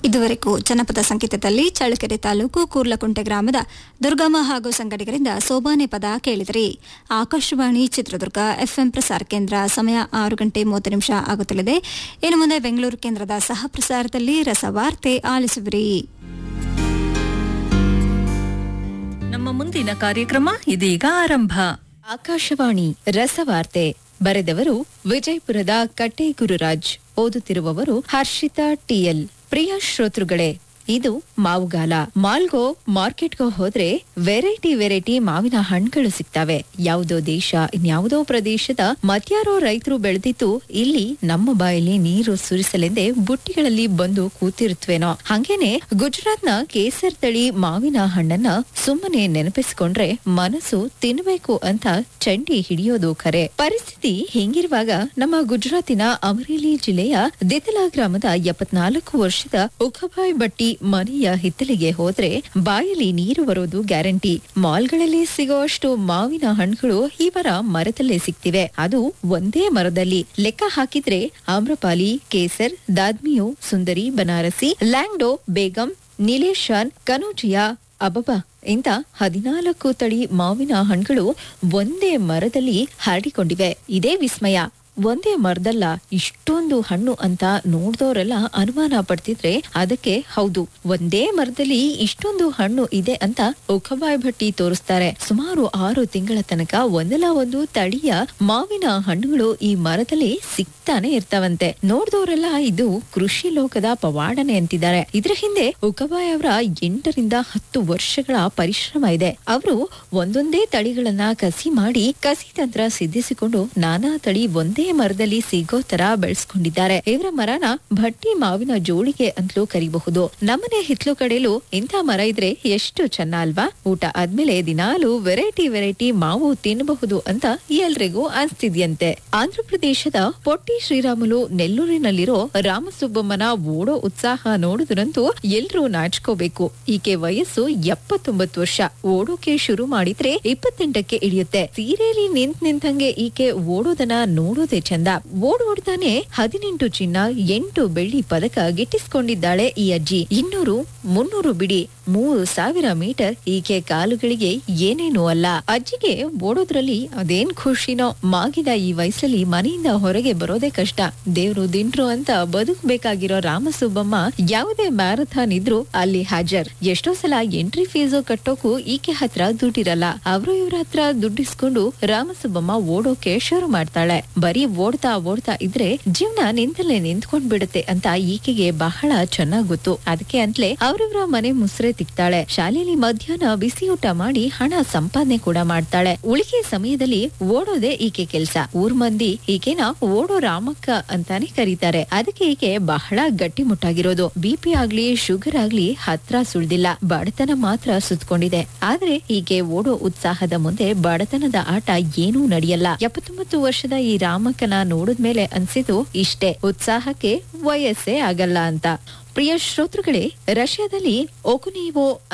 ಇದುವರೆಗೂ ಜನಪದ ಸಂಗೀತದಲ್ಲಿ ಚಳ್ಳಕೆರೆ ತಾಲೂಕು ಕೂರ್ಲಕುಂಟೆ ಗ್ರಾಮದ ದುರ್ಗಮ್ಮ ಹಾಗೂ ಸಂಗಡಿಗರಿಂದ ಸೋಬಾನೆ ಪದ ಕೇಳಿದಿರಿ ಆಕಾಶವಾಣಿ ಚಿತ್ರದುರ್ಗ ಎಫ್ಎಂ ಪ್ರಸಾರ ಕೇಂದ್ರ ಸಮಯ ಆರು ಗಂಟೆ ಮೂವತ್ತು ನಿಮಿಷ ಆಗುತ್ತಲಿದೆ ಇನ್ನು ಮುಂದೆ ಬೆಂಗಳೂರು ಕೇಂದ್ರದ ಸಹ ಪ್ರಸಾರದಲ್ಲಿ ರಸವಾರ್ತೆ ಆಲಿಸುವಿರಿ ನಮ್ಮ ಮುಂದಿನ ಕಾರ್ಯಕ್ರಮ ಇದೀಗ ಆರಂಭ ಆಕಾಶವಾಣಿ ರಸವಾರ್ತೆ ಬರೆದವರು ವಿಜಯಪುರದ ಕಟ್ಟೆ ಗುರುರಾಜ್ ಓದುತ್ತಿರುವವರು ಹರ್ಷಿತಾ ಟಿಎಲ್ ಪ್ರಿಯ ಶ್ರೋತೃಗಳೇ ಇದು ಮಾವುಗಾಲ ಮಾಲ್ಗೋ ಮಾರ್ಕೆಟ್ಗೋ ಹೋದ್ರೆ ವೆರೈಟಿ ವೆರೈಟಿ ಮಾವಿನ ಹಣ್ಣುಗಳು ಸಿಗ್ತವೆ ಯಾವುದೋ ದೇಶ ಇನ್ಯಾವುದೋ ಪ್ರದೇಶದ ಮತ್ಯಾರೋ ರೈತರು ಬೆಳೆದಿದ್ದು ಇಲ್ಲಿ ನಮ್ಮ ಬಾಯಲ್ಲಿ ನೀರು ಸುರಿಸಲೆಂದೇ ಬುಟ್ಟಿಗಳಲ್ಲಿ ಬಂದು ಕೂತಿರುತ್ತವೇನೋ ಹಂಗೇನೆ ಗುಜರಾತ್ನ ಕೇಸರ್ ತಳಿ ಮಾವಿನ ಹಣ್ಣನ್ನ ಸುಮ್ಮನೆ ನೆನಪಿಸಿಕೊಂಡ್ರೆ ಮನಸ್ಸು ತಿನ್ಬೇಕು ಅಂತ ಚಂಡಿ ಹಿಡಿಯೋದು ಖರೆ ಪರಿಸ್ಥಿತಿ ಹಿಂಗಿರುವಾಗ ನಮ್ಮ ಗುಜರಾತಿನ ಅಮರೇಲಿ ಜಿಲ್ಲೆಯ ದಿತಲಾ ಗ್ರಾಮದ ಎಪ್ಪತ್ನಾಲ್ಕು ವರ್ಷದ ಉಖಬಾಯ್ ಬಟ್ಟಿ ಮನೆಯ ಹಿತ್ತಲಿಗೆ ಹೋದ್ರೆ ಬಾಯಲ್ಲಿ ನೀರು ಬರೋದು ಗ್ಯಾರಂಟಿ ಮಾಲ್ಗಳಲ್ಲಿ ಸಿಗುವಷ್ಟು ಮಾವಿನ ಹಣ್ಣುಗಳು ಇವರ ಮರದಲ್ಲೇ ಸಿಗ್ತಿವೆ ಅದು ಒಂದೇ ಮರದಲ್ಲಿ ಲೆಕ್ಕ ಹಾಕಿದ್ರೆ ಆಮ್ರಪಾಲಿ ಕೇಸರ್ ದಾದ್ಮಿಯು ಸುಂದರಿ ಬನಾರಸಿ ಲ್ಯಾಂಗ್ಡೋ ಬೇಗಂ ನಿಲೇಶಾನ್ ಕನೋಜಿಯಾ ಅಬಬಾ ಇಂತ ಹದಿನಾಲ್ಕು ತಳಿ ಮಾವಿನ ಹಣ್ಣುಗಳು ಒಂದೇ ಮರದಲ್ಲಿ ಹರಡಿಕೊಂಡಿವೆ ಇದೇ ವಿಸ್ಮಯ ಒಂದೇ ಮರದಲ್ಲ ಇಷ್ಟೊಂದು ಹಣ್ಣು ಅಂತ ನೋಡ್ದೋರೆಲ್ಲ ಅನುಮಾನ ಪಡ್ತಿದ್ರೆ ಅದಕ್ಕೆ ಹೌದು ಒಂದೇ ಮರದಲ್ಲಿ ಇಷ್ಟೊಂದು ಹಣ್ಣು ಇದೆ ಅಂತ ಉಖಬಾಯ್ ಭಟ್ಟಿ ತೋರಿಸ್ತಾರೆ ಸುಮಾರು ಆರು ತಿಂಗಳ ತನಕ ಒಂದಲ್ಲ ಒಂದು ತಳಿಯ ಮಾವಿನ ಹಣ್ಣುಗಳು ಈ ಮರದಲ್ಲಿ ಸಿಗ್ತಾನೆ ಇರ್ತಾವಂತೆ ನೋಡ್ದೋರೆಲ್ಲ ಇದು ಕೃಷಿ ಲೋಕದ ಪವಾಡನೆ ಅಂತಿದ್ದಾರೆ ಇದ್ರ ಹಿಂದೆ ಉಖಬಾಯ್ ಅವರ ಎಂಟರಿಂದ ಹತ್ತು ವರ್ಷಗಳ ಪರಿಶ್ರಮ ಇದೆ ಅವರು ಒಂದೊಂದೇ ತಳಿಗಳನ್ನ ಕಸಿ ಮಾಡಿ ಕಸಿ ತಂತ್ರ ಸಿದ್ಧಿಸಿಕೊಂಡು ನಾನಾ ತಳಿ ಒಂದೇ ಮರದಲ್ಲಿ ಸಿಗೋ ತರ ಬೆಳೆಸ್ಕೊಂಡಿದ್ದಾರೆ ಇವರ ಮರನ ಭಟ್ಟಿ ಮಾವಿನ ಜೋಳಿಗೆ ಅಂತಲೂ ಕರಿಬಹುದು ನಮ್ಮನೆ ಹಿತ್ಲು ಕಡೆಲೂ ಇಂಥ ಮರ ಇದ್ರೆ ಎಷ್ಟು ಚೆನ್ನ ಅಲ್ವಾ ಊಟ ಆದ್ಮೇಲೆ ದಿನಾಲು ವೆರೈಟಿ ವೆರೈಟಿ ಮಾವು ತಿನ್ನಬಹುದು ಅಂತ ಎಲ್ರಿಗೂ ಅನ್ಸ್ತಿದ್ಯಂತೆ ಆಂಧ್ರ ಪ್ರದೇಶದ ಪೊಟ್ಟಿ ಶ್ರೀರಾಮುಲು ನೆಲ್ಲೂರಿನಲ್ಲಿರೋ ರಾಮಸುಬ್ಬಮ್ಮನ ಓಡೋ ಉತ್ಸಾಹ ನೋಡಿದ್ರಂತೂ ಎಲ್ರೂ ನಾಚ್ಕೋಬೇಕು ಈಕೆ ವಯಸ್ಸು ಎಪ್ಪತ್ತೊಂಬತ್ತು ವರ್ಷ ಓಡೋಕೆ ಶುರು ಮಾಡಿದ್ರೆ ಇಪ್ಪತ್ತೆಂಟಕ್ಕೆ ಇಳಿಯುತ್ತೆ ಸೀರೆಯಲ್ಲಿ ನಿಂತ್ ನಿಂತಂಗೆ ಈಕೆ ಓಡೋದನ್ನ ನೋಡೋದೇ ಚಂದ ಓಡ್ ಓಡ್ತಾನೆ ಹದಿನೆಂಟು ಚಿನ್ನ ಎಂಟು ಬೆಳ್ಳಿ ಪದಕ ಗಿಟ್ಟಿಸ್ಕೊಂಡಿದ್ದಾಳೆ ಈ ಅಜ್ಜಿ ಇನ್ನೂರು ಮುನ್ನೂರು ಬಿಡಿ ಮೂರು ಸಾವಿರ ಮೀಟರ್ ಈಕೆ ಕಾಲುಗಳಿಗೆ ಏನೇನೂ ಅಲ್ಲ ಅಜ್ಜಿಗೆ ಓಡೋದ್ರಲ್ಲಿ ಅದೇನ್ ಖುಷಿನೋ ಮಾಗಿದ ಈ ವಯಸ್ಸಲ್ಲಿ ಮನೆಯಿಂದ ಹೊರಗೆ ಬರೋದೇ ಕಷ್ಟ ದೇವ್ರು ದಿಂಡ್ರು ಅಂತ ಬದುಕಬೇಕಾಗಿರೋ ರಾಮಸುಬ್ಬಮ್ಮ ಯಾವುದೇ ಮ್ಯಾರಥಾನ್ ಇದ್ರು ಅಲ್ಲಿ ಹಾಜರ್ ಎಷ್ಟೋ ಸಲ ಎಂಟ್ರಿ ಫೀಸು ಕಟ್ಟೋಕು ಈಕೆ ಹತ್ರ ದುಡ್ಡಿರಲ್ಲ ಅವರು ಇವ್ರ ಹತ್ರ ದುಡ್ಡಿಸ್ಕೊಂಡು ರಾಮಸುಬ್ಬಮ್ಮ ಓಡೋಕೆ ಶುರು ಮಾಡ್ತಾಳೆ ಬರೀ ಓಡ್ತಾ ಓಡ್ತಾ ಇದ್ರೆ ಜೀವನ ನಿಂತಲ್ಲೇ ನಿಂತ್ಕೊಂಡ್ ಬಿಡುತ್ತೆ ಅಂತ ಈಕೆಗೆ ಬಹಳ ಚೆನ್ನಾಗ್ ಗೊತ್ತು ಅದಕ್ಕೆ ಅಂತಲೇ ಅವ್ರಿವ್ರ ಮನೆ ಮುಸ್ರೆ ತಿಕ್ತಾಳೆ ಶಾಲೆಯಲ್ಲಿ ಮಧ್ಯಾಹ್ನ ಬಿಸಿಯೂಟ ಮಾಡಿ ಹಣ ಸಂಪಾದನೆ ಕೂಡ ಮಾಡ್ತಾಳೆ ಉಳಿಕೆ ಸಮಯದಲ್ಲಿ ಓಡೋದೇ ಈಕೆ ಕೆಲ್ಸ ಊರ್ ಮಂದಿ ಈಕೆನ ಓಡೋ ರಾಮಕ್ಕ ಅಂತಾನೆ ಕರೀತಾರೆ ಅದಕ್ಕೆ ಈಕೆ ಬಹಳ ಗಟ್ಟಿಮುಟ್ಟಾಗಿರೋದು ಬಿಪಿ ಆಗ್ಲಿ ಶುಗರ್ ಆಗ್ಲಿ ಹತ್ರ ಸುಳ್ದಿಲ್ಲ ಬಡತನ ಮಾತ್ರ ಸುತ್ಕೊಂಡಿದೆ ಆದ್ರೆ ಈಕೆ ಓಡೋ ಉತ್ಸಾಹದ ಮುಂದೆ ಬಡತನದ ಆಟ ಏನೂ ನಡೆಯಲ್ಲ ಎಪ್ಪತ್ತೊಂಬತ್ತು ವರ್ಷದ ಈ ರಾಮಕ್ಕನ ನೋಡಿದ್ಮೇಲೆ ಅನ್ಸಿದ್ದು ಇಷ್ಟೇ ಉತ್ಸಾಹಕ್ಕೆ ವಯಸ್ಸೇ ಆಗಲ್ಲ ಅಂತ ಪ್ರಿಯ ಶ್ರೋತೃಗಳೇ ರಷ್ಯಾದಲ್ಲಿ ಒಕುನೀವೋ